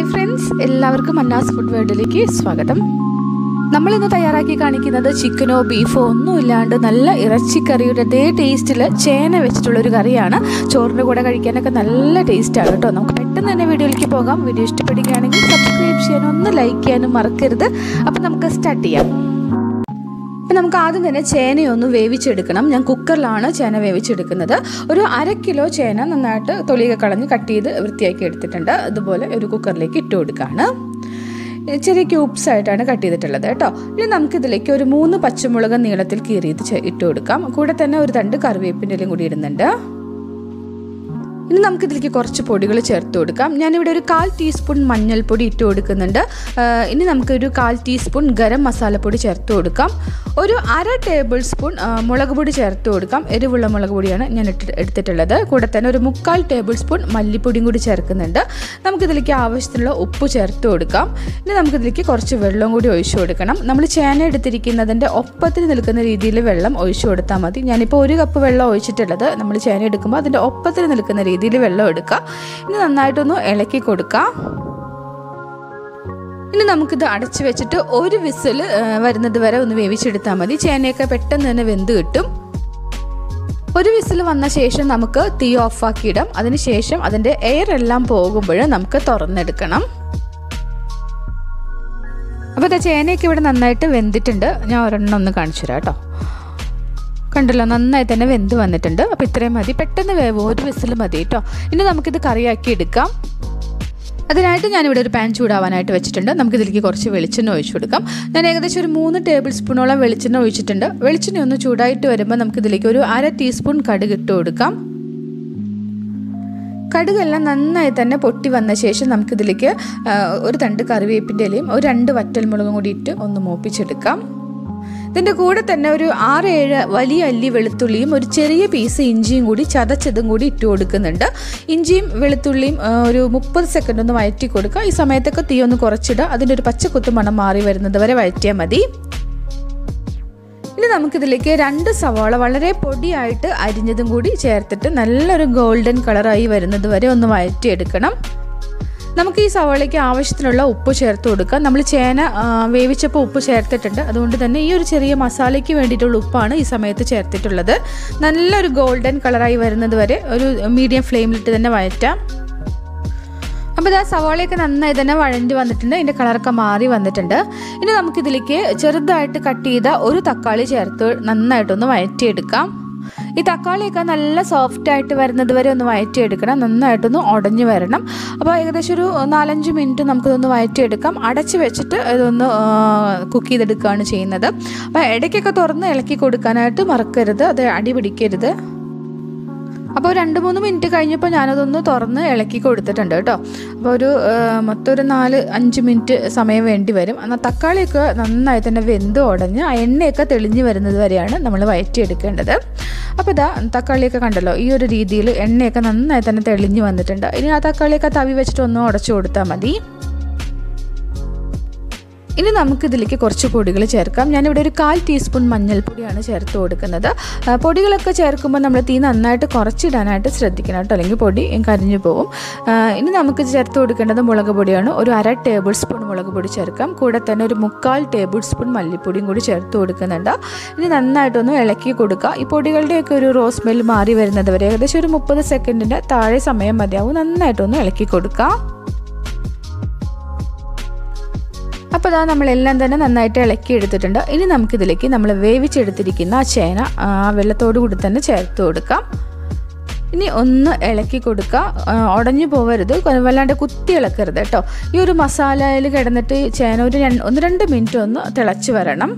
hi friends എല്ലാവർക്കും മന്നാസ് food വേൾഡിലേക്ക് സ്വാഗതം നമ്മൾ ഇന്ന് തയ്യാറാക്കി കാണിക്കുന്നത് ചിക്കനോ ബീഫോ ഒന്നും ഇല്ലാണ്ട് നല്ല ഇറച്ചിക്കറിയുടെ അതേ ടേസ്റ്റിൽ ചേന വെച്ചിട്ടുള്ള ഒരു കറിയാണ് ചോറിൻ്റെ കൂടെ കഴിക്കാനൊക്കെ നല്ല ടേസ്റ്റാണ് കേട്ടോ നമുക്ക് പെട്ടെന്ന് തന്നെ വീഡിയോയിലേക്ക് പോകാം വീഡിയോ ഇഷ്ടപ്പെടുകയാണെങ്കിൽ സബ്സ്ക്രൈബ് ചെയ്യാനും ഒന്ന് ലൈക്ക് ചെയ്യാനും മറക്കരുത് അപ്പം നമുക്ക് സ്റ്റാർട്ട് ചെയ്യാം അപ്പം നമുക്ക് ആദ്യം തന്നെ ചേനയൊന്ന് വേവിച്ചെടുക്കണം ഞാൻ കുക്കറിലാണ് ചേന വേവിച്ചെടുക്കുന്നത് ഒരു അര കിലോ ചേന നന്നായിട്ട് തൊലിയൊക്കെ കളഞ്ഞ് കട്ട് ചെയ്ത് വൃത്തിയാക്കി എടുത്തിട്ടുണ്ട് അതുപോലെ ഒരു കുക്കറിലേക്ക് ഇട്ട് കൊടുക്കുകയാണ് ചെറിയ ക്യൂബ്സ് ആയിട്ടാണ് കട്ട് ചെയ്തിട്ടുള്ളത് കേട്ടോ ഇനി നമുക്കിതിലേക്ക് ഒരു മൂന്ന് പച്ചമുളക് നീളത്തിൽ കീറിയത് ചെ- ഇട്ട് കൊടുക്കാം കൂടെ തന്നെ ഒരു രണ്ട് കറിവേപ്പിൻ്റെ ഇലയും കൂടി ഇടുന്നുണ്ട് ഇനി നമുക്കിതിലേക്ക് കുറച്ച് പൊടികൾ ചേർത്ത് കൊടുക്കാം ഞാനിവിടെ ഒരു കാൽ ടീസ്പൂൺ മഞ്ഞൾപ്പൊടി ഇട്ട് കൊടുക്കുന്നുണ്ട് ആ, ഇനി നമുക്കൊരു കാൽ ടീസ്പൂൺ ഗരം മസാലപ്പൊടി ചേർത്ത് കൊടുക്കാം ഒരു അര ടേബിൾ സ്പൂൺ ആ, മുളക് പൊടി ചേർത്ത് കൊടുക്കാം എരിവുള്ള മുളക് പൊടിയാണ് ഞാൻ ഇട്ട് എടുത്തിട്ടുള്ളത് കൂടെ തന്നെ ഒരു മുക്കാൽ ടേബിൾ സ്പൂൺ മല്ലിപ്പൊടിയും കൂടി ചേർക്കുന്നുണ്ട് നമുക്കിതിലേക്ക് ആവശ്യത്തിനുള്ള ഉപ്പ് ചേർത്ത് കൊടുക്കാം ഇനി നമുക്കിതിലേക്ക് കുറച്ച് വെള്ളം കൂടി ഒഴിച്ചു കൊടുക്കണം നമ്മൾ ചേന എടുത്തിരിക്കുന്നതിൻ്റെ ഒപ്പത്തിന് നിൽക്കുന്ന രീതിയിൽ വെള്ളം ഒഴിച്ചു കൊടുത്താൽ മതി ഞാനിപ്പോൾ ഒരു കപ്പ് വെള്ളം ഒഴിച്ചിട്ടുള്ളത് നമ്മൾ ചേന എടുക്കുമ്പോൾ അതിൻ്റെ ഒപ്പത്തിന് നിൽക്കുന്ന രീതിയിൽ വെള്ളം എടുക്കുക ഇനി നന്നായിട്ടൊന്ന് ഇളക്കി കൊടുക്കാം ഇനി നമുക്കിത് അടച്ചു വെച്ചിട്ട് ഒരു വിസിൽ വരുന്നത് വരെ ഒന്ന് വേവിച്ചെടുത്താൽ മതി ചേനയൊക്കെ പെട്ടെന്ന് തന്നെ വെന്ത് കിട്ടും ഒരു വിസിൽ വന്ന ശേഷം നമുക്ക് തീ ഓഫാക്കിയിടാം അതിനുശേഷം അതിൻ്റെ എയർ എല്ലാം പോകുമ്പോൾ നമുക്ക് തുറന്നെടുക്കണം അപ്പോൾ ഇതാ ചേനയൊക്കെ ഇവിടെ നന്നായിട്ട് വെന്തിട്ടുണ്ട് ഞാൻ ഒരെണ്ണം ഒന്ന് കാണിച്ചു തരാം കേട്ടോ കണ്ടല്ലോ നന്നായി തന്നെ വെന്ത് വന്നിട്ടുണ്ട് അപ്പോൾ ഇത്രയും മതി പെട്ടെന്ന് വേവും ഒരു വിസിൽ മതി കേട്ടോ ഇനി നമുക്കിത് കറിയാക്കി എടുക്കാം അതിനായിട്ട് ഞാനിവിടെ ഒരു പാൻ ചൂടാവാനായിട്ട് വെച്ചിട്ടുണ്ട് നമുക്കിതിലേക്ക് കുറച്ച് വെളിച്ചെണ്ണ ഒഴിച്ചു കൊടുക്കാം ഞാൻ ഏകദേശം ഒരു മൂന്ന് ടേബിൾ സ്പൂണോളം വെളിച്ചെണ്ണ ഒഴിച്ചിട്ടുണ്ട് വെളിച്ചെണ്ണ ഒന്ന് ചൂടായിട്ട് വരുമ്പോൾ നമുക്കിതിലേക്ക് ഒരു അര ടീസ്പൂൺ കടുക് ഇട്ട് കൊടുക്കാം കടുകെല്ലാം നന്നായി തന്നെ പൊട്ടി വന്ന ശേഷം നമുക്കിതിലേക്ക് ആ, ഒരു തണ്ട് കറിവേപ്പിൻ്റെ ഇലയും ഒരു രണ്ട് വറ്റൽമുളകും കൂടി ഇട്ട് ഒന്ന് മൂപ്പിച്ചെടുക്കാം ഇതിൻ്റെ കൂടെ തന്നെ ഒരു ആറ് ഏഴ് വലിയ അല്ലി വെളുത്തുള്ളിയും ഒരു ചെറിയ പീസ് ഇഞ്ചിയും കൂടി ചതച്ചതും കൂടി ഇട്ട് കൊടുക്കുന്നുണ്ട് ഇഞ്ചിയും വെളുത്തുള്ളിയും ആ, ഒരു മുപ്പത് സെക്കൻഡ് ഒന്ന് വഴറ്റി കൊടുക്കുക ഈ സമയത്തൊക്കെ തീ ഒന്ന് കുറച്ചിടുക അതിൻ്റെ ഒരു പച്ചക്കുത്ത് മണം മാറി വരുന്നത് വരെ വഴറ്റിയാൽ മതി ഇനി നമുക്കിതിലേക്ക് രണ്ട് സവാള വളരെ പൊടിയായിട്ട് അരിഞ്ഞതും കൂടി ചേർത്തിട്ട് നല്ലൊരു ഗോൾഡൻ കളറായി വരുന്നത് വരെ ഒന്ന് വഴറ്റിയെടുക്കണം നമുക്ക് ഈ സവാളയ്ക്ക് ആവശ്യത്തിനുള്ള ഉപ്പ് ചേർത്ത് കൊടുക്കാം നമ്മൾ ചേന ആ, വേവിച്ചപ്പോൾ ഉപ്പ് ചേർത്തിട്ടുണ്ട് അതുകൊണ്ട് തന്നെ ഈ ഒരു ചെറിയ മസാലയ്ക്ക് വേണ്ടിയിട്ടുള്ള ഉപ്പാണ് ഈ സമയത്ത് ചേർത്തിട്ടുള്ളത് നല്ലൊരു ഗോൾഡൻ കളറായി വരുന്നത് വരെ ഒരു മീഡിയം ഫ്ലെയിമിലിട്ട് തന്നെ വഴറ്റാം അപ്പോൾ ഇതാ സവാളയൊക്കെ നന്നായി തന്നെ വഴഞ്ഞ് വന്നിട്ടുണ്ട് ഇതിൻ്റെ കളറൊക്കെ മാറി വന്നിട്ടുണ്ട് ഇനി നമുക്കിതിലേക്ക് ചെറുതായിട്ട് കട്ട് ചെയ്ത ഒരു തക്കാളി ചേർത്ത് നന്നായിട്ടൊന്ന് വഴറ്റിയെടുക്കാം ഈ തക്കാളിയൊക്കെ നല്ല സോഫ്റ്റ് ആയിട്ട് വരുന്നത് വരെ ഒന്ന് വഴറ്റിയെടുക്കണം നന്നായിട്ടൊന്ന് ഉടഞ്ഞു വരണം അപ്പോൾ ഏകദേശം ഒരു നാലഞ്ച് മിനിറ്റ് നമുക്കിതൊന്ന് വഴറ്റിയെടുക്കാം അടച്ച് വെച്ചിട്ട് ഇതൊന്ന് കുക്ക് ചെയ്തെടുക്കുകയാണ് ചെയ്യുന്നത് അപ്പോൾ ഇടയ്ക്കൊക്കെ തുറന്ന് ഇളക്കി കൊടുക്കാനായിട്ട് മറക്കരുത് അത് അടി പിടിക്കരുത് അപ്പോൾ രണ്ട് മൂന്ന് മിനിറ്റ് കഴിഞ്ഞപ്പോൾ ഞാനതൊന്ന് തുറന്ന് ഇളക്കി കൊടുത്തിട്ടുണ്ട് കേട്ടോ അപ്പോൾ ഒരു ആ, മൊത്തം ഒരു നാല് അഞ്ച് മിനിറ്റ് സമയം വേണ്ടി വരും എന്നാൽ തക്കാളിയൊക്കെ നന്നായി തന്നെ വെന്ത് ഉടഞ്ഞ് ആ എണ്ണയൊക്കെ തെളിഞ്ഞ് വരുന്നത് വരെയാണ് നമ്മൾ വയറ്റിയെടുക്കേണ്ടത് അപ്പോൾ ഇതാ തക്കാളിയൊക്കെ കണ്ടല്ലോ ഈ ഒരു രീതിയിൽ എണ്ണയൊക്കെ നന്നായി തന്നെ തെളിഞ്ഞ് വന്നിട്ടുണ്ട് ഇനി ആ തക്കാളിയൊക്കെ തവി വെച്ചിട്ട് ഒന്ന് ഉടച്ചു കൊടുത്താൽ മതി ഇനി നമുക്കിതിലേക്ക് കുറച്ച് പൊടികൾ ചേർക്കാം ഞാനിവിടെ ഒരു കാൽ ടീസ്പൂൺ മഞ്ഞൾപ്പൊടിയാണ് ചേർത്ത് കൊടുക്കുന്നത് ആ, പൊടികളൊക്കെ ചേർക്കുമ്പോൾ നമ്മൾ തീ നന്നായിട്ട് കുറച്ചിടാനായിട്ട് ശ്രദ്ധിക്കണം കേട്ടോ അല്ലെങ്കിൽ പൊടി കരിഞ്ഞു പോകും ആ, ഇനി നമുക്ക് ചേർത്ത് കൊടുക്കേണ്ടത് മുളക് പൊടിയാണ് ഒരു അര ടേബിൾ സ്പൂൺ മുളക് പൊടി ചേർക്കാം കൂടെ തന്നെ ഒരു മുക്കാൽ ടേബിൾ സ്പൂൺ മല്ലിപ്പൊടിയും കൂടി ചേർത്ത് കൊടുക്കുന്നുണ്ട് ഇനി നന്നായിട്ടൊന്ന് ഇളക്കി കൊടുക്കുക ഈ പൊടികളുടെയൊക്കെ ഒരു റോസ് സ്മെൽ മാറി വരുന്നത് വരെ ഏകദേശം ഒരു മുപ്പത് സെക്കൻഡിൻ്റെ താഴെ സമയം മതിയാവും നന്നായിട്ടൊന്ന് ഇളക്കി കൊടുക്കുക അപ്പോൾ അതാ നമ്മളെല്ലാം തന്നെ നന്നായിട്ട് ഇളക്കി എടുത്തിട്ടുണ്ട് ഇനി നമുക്കിതിലേക്ക് നമ്മൾ വേവിച്ചെടുത്തിരിക്കുന്ന ആ ചേന ആ വെള്ളത്തോടു കൂടി തന്നെ ചേർത്ത് കൊടുക്കാം ഇനി ഒന്ന് ഇളക്കി കൊടുക്കുക ആ, ഉടഞ്ഞു പോകരുത് കൊ- വല്ലാണ്ട് കുത്തി ഇളക്കരുത് കേട്ടോ ഈ ഒരു മസാലയിൽ കിടന്നിട്ട് ഈ ചേന ഒരു രണ്ട് ഒന്ന് രണ്ട് മിനിറ്റ് ഒന്ന് തിളച്ച് വരണം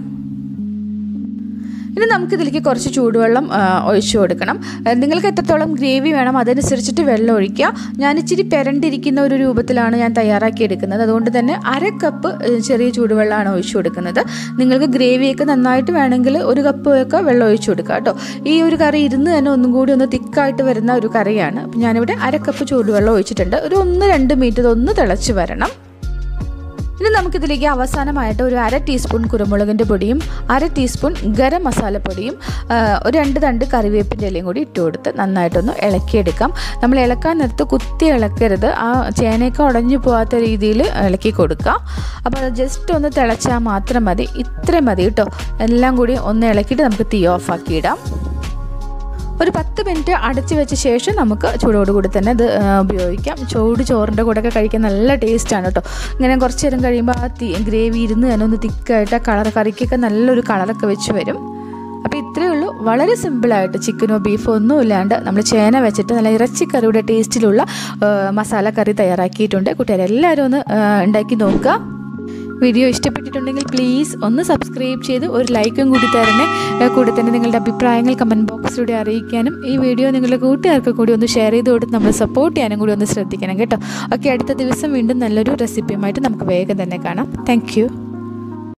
ഇനി നമുക്കിതിലേക്ക് കുറച്ച് ചൂടുവെള്ളം ആ, ഒഴിച്ചു കൊടുക്കണം ആ, നിങ്ങൾക്ക് എത്രത്തോളം ഗ്രേവി വേണം അതനുസരിച്ചിട്ട് വെള്ളം ഒഴിക്കുക ഞാൻ ഇച്ചിരി പെരണ്ടിരിക്കുന്ന ഒരു രൂപത്തിലാണ് ഞാൻ തയ്യാറാക്കി എടുക്കുന്നത് അതുകൊണ്ട് തന്നെ അര കപ്പ് ഏ, ചെറിയ ചൂടുവെള്ളമാണ് ഒഴിച്ചു കൊടുക്കുന്നത് നിങ്ങൾക്ക് ഗ്രേവിയൊക്കെ നന്നായിട്ട് വേണമെങ്കിൽ ഒരു കപ്പ് ഒക്കെ വെള്ളം ഒഴിച്ചു കൊടുക്കുക കേട്ടോ ഈ ഒരു കറി ഇരുന്ന് തന്നെ ഒന്നും കൂടി ഒന്ന് തിക്കായിട്ട് വരുന്ന ഒരു കറിയാണ് അപ്പം ഞാനിവിടെ അര കപ്പ് ചൂടുവെള്ളം ഒഴിച്ചിട്ടുണ്ട് ഒരു ഒന്ന് രണ്ട് മിനിറ്റ് ഇതൊന്ന് തിളച്ച് വരണം ഇനി നമുക്കിതിലേക്ക് അവസാനമായിട്ട് ഒരു അര ടീസ്പൂൺ കുരുമുളകിൻ്റെ പൊടിയും അര ടീസ്പൂൺ ഗരം മസാലപ്പൊടിയും ആ, ഒരു രണ്ട് തണ്ട് കറിവേപ്പിൻ്റെ ഇലയും കൂടി ഇട്ട് കൊടുത്ത് നന്നായിട്ടൊന്ന് ഇളക്കിയെടുക്കാം നമ്മൾ ഇളക്കാൻ നേരത്ത് കുത്തി ഇളക്കരുത് ആ ചേനയൊക്കെ ഉടഞ്ഞു പോകാത്ത രീതിയിൽ ഇളക്കി കൊടുക്കുക അപ്പോൾ അത് ജസ്റ്റ് ഒന്ന് തിളച്ചാൽ മാത്രം മതി ഇത്രയും മതി കേട്ടോ എല്ലാം കൂടി ഒന്ന് ഇളക്കിയിട്ട് നമുക്ക് തീ ഓഫാക്കി ഇടാം ഒരു പത്ത് മിനിറ്റ് അടച്ച് വെച്ച ശേഷം നമുക്ക് ചൂടോടുകൂടി തന്നെ ഇത് ആ, ഉപയോഗിക്കാം ചൂട് ചോറിൻ്റെ കൂടെയൊക്കെ കഴിക്കാൻ നല്ല ടേസ്റ്റാണ് കേട്ടോ ഇങ്ങനെ കുറച്ച് നേരം കഴിയുമ്പോൾ ആ തീ ഗ്രേവി ഇരുന്ന് തന്നെ ഒന്ന് തിക്കായിട്ട് ആ കളർ കറിക്കൊക്കെ നല്ലൊരു കളറൊക്കെ വെച്ച് വരും അപ്പോൾ ഇത്രയേ ഉള്ളൂ വളരെ സിമ്പിളായിട്ട് ചിക്കനോ ബീഫോ ഒന്നും ഇല്ലാണ്ട് നമ്മൾ ചേന വെച്ചിട്ട് നല്ല ഇറച്ചിക്കറിയുടെ ടേസ്റ്റിലുള്ള ആ, മസാല കറി തയ്യാറാക്കിയിട്ടുണ്ട് കൂട്ടുകാരെല്ലാവരും ഒന്ന് ആ, ഉണ്ടാക്കി നോക്കുക വീഡിയോ ഇഷ്ടപ്പെട്ടിട്ടുണ്ടെങ്കിൽ പ്ലീസ് ഒന്ന് സബ്സ്ക്രൈബ് ചെയ്ത് ഒരു ലൈക്കും കൂടി തരണേ ഏഹ് കൂടെ തന്നെ നിങ്ങളുടെ അഭിപ്രായങ്ങൾ കമൻറ്റ് ബോക്സിലൂടെ അറിയിക്കാനും ഈ വീഡിയോ നിങ്ങളുടെ കൂട്ടുകാർക്ക് കൂടി ഒന്ന് ഷെയർ ചെയ്ത് കൊടുത്ത് നമ്മൾ സപ്പോർട്ട് ചെയ്യാനും കൂടി ഒന്ന് ശ്രദ്ധിക്കണം കേട്ടോ ഓക്കെ അടുത്ത ദിവസം വീണ്ടും നല്ലൊരു റെസിപ്പിയുമായിട്ട് നമുക്ക് വേഗം തന്നെ കാണാം താങ്ക്